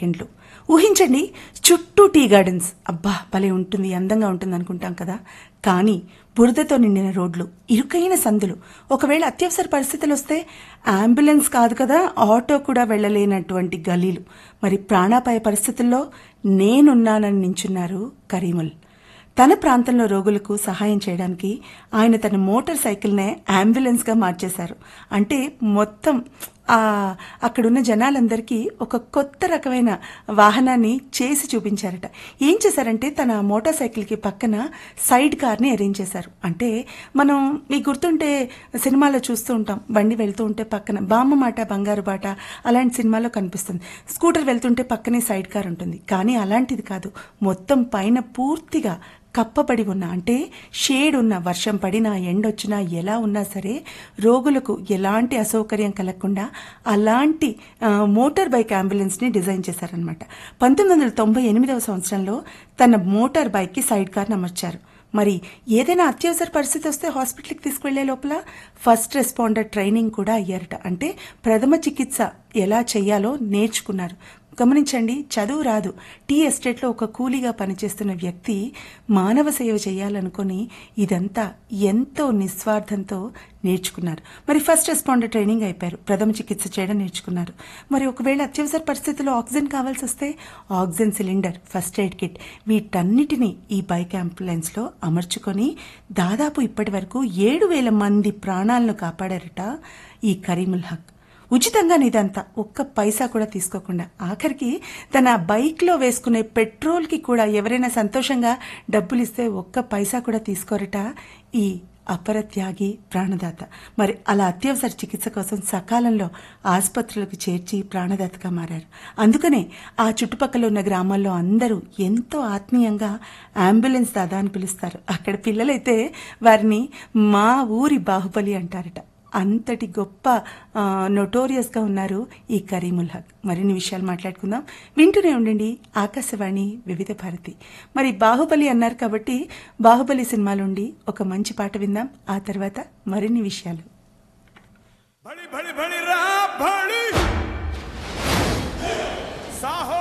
సెకండ్లు ఊహించండి చుట్టూ టీ గార్డెన్స్ అబ్బా భలే ఉంటుంది అందంగా ఉంటుంది అనుకుంటాం కదా కానీ బురదతో నిండిన రోడ్లు ఇరుకైన సందులు ఒకవేళ అత్యవసర పరిస్థితులు వస్తే అంబులెన్స్ కాదు కదా ఆటో కూడా వెళ్ళలేనటువంటి గలీలు మరి ప్రాణాపాయ పరిస్థితుల్లో నేనున్నానని నించున్నారు కరీముల్ తన ప్రాంతంలో రోగులకు సహాయం చేయడానికి ఆయన తన మోటార్ సైకిల్నే అంబులెన్స్గా మార్చేశారు అంటే మొత్తం ఆ అక్కడున్న జనాలందరికీ ఒక కొత్త రకమైన వాహనాన్ని చేసి చూపించారట ఏం చేశారంటే తన మోటార్ సైకిల్కి పక్కన సైడ్ కార్ని అరేంజ్ చేశారు అంటే మనం మీకు గుర్తుంటే సినిమాలో చూస్తూ ఉంటాం బండి వెళ్తూ ఉంటే పక్కన బామ్మ మాట బంగారు బాట అలాంటి సినిమాలో కనిపిస్తుంది స్కూటర్ వెళ్తుంటే పక్కనే సైడ్ కార్ ఉంటుంది కానీ అలాంటిది కాదు మొత్తం పైన పూర్తిగా కప్పబడి ఉన్న అంటే షేడ్ ఉన్న వర్షం పడినా ఎండొచ్చినా ఎలా ఉన్నా సరే రోగులకు ఎలాంటి అసౌకర్యం కలగకుండా అలాంటి ఆ, మోటార్ బైక్ అంబులెన్స్ని డిజైన్ చేశారనమాట పంతొమ్మిది వందల తొంభై ఎనిమిదవ సంవత్సరంలో తన మోటార్ బైక్కి సైడ్ కార్ని అమర్చారు మరి ఏదైనా అత్యవసర పరిస్థితి వస్తే హాస్పిటల్కి తీసుకువెళ్లే లోపల ఫస్ట్ రెస్పాండర్ ట్రైనింగ్ కూడా అయ్యారట అంటే ప్రథమ చికిత్స ఎలా చేయాలో నేర్చుకున్నారు గమనించండి చదువు రాదు టీ ఎస్టేట్లో ఒక కూలీగా పనిచేస్తున్న వ్యక్తి మానవ సేవ చేయాలనుకొని ఇదంతా ఎంతో నిస్వార్థంతో నేర్చుకున్నారు మరి ఫస్ట్ రెస్పాండర్ ట్రైనింగ్ అయిపోయారు ప్రథమ చికిత్స చేయడం నేర్చుకున్నారు మరి ఒకవేళ అత్యవసర పరిస్థితుల్లో ఆక్సిజన్ కావాల్సి వస్తే oxygen cylinder first aid kit వీటన్నిటినీ ఈ బైక్ అంబులెన్స్లో అమర్చుకొని దాదాపు ఇప్పటి వరకు ఏడు వేల మంది ప్రాణాలను కాపాడారట ఈ కరీముల్ హక్ ఉచితంగా ఇదంతా ఒక్క పైసా కూడా తీసుకోకుండా ఆఖరికి తన బైక్లో వేసుకునే పెట్రోల్కి కూడా ఎవరైనా సంతోషంగా డబ్బులు ఇస్తే ఒక్క పైసా కూడా తీసుకోరట ఈ అపరత్యాగి ప్రాణదాత మరి అలా అత్యవసర చికిత్స కోసం సకాలంలో ఆసుపత్రులకు చేర్చి ప్రాణదాతగా మారారు అందుకనే ఆ చుట్టుపక్కల ఉన్న గ్రామాల్లో అందరూ ఎంతో ఆత్మీయంగా అంబులెన్స్ దాదా అని పిలుస్తారు అక్కడ పిల్లలైతే వారిని మా ఊరి బాహుబలి అంటారట అంతటి గొప్ప నొటోరియస్గా ఉన్నారు ఈ కరీముల్ హక్ మరిన్ని విషయాలు మాట్లాడుకుందాం వింటూనే ఉండండి ఆకాశవాణి వివిధ భారతి మరి బాహుబలి అన్నారు కాబట్టి బాహుబలి సినిమాలుండి ఒక మంచి పాట విందాం ఆ తర్వాత మరిన్ని విషయాలు भड़ी भड़ी भड़ी रा भड़ी साहो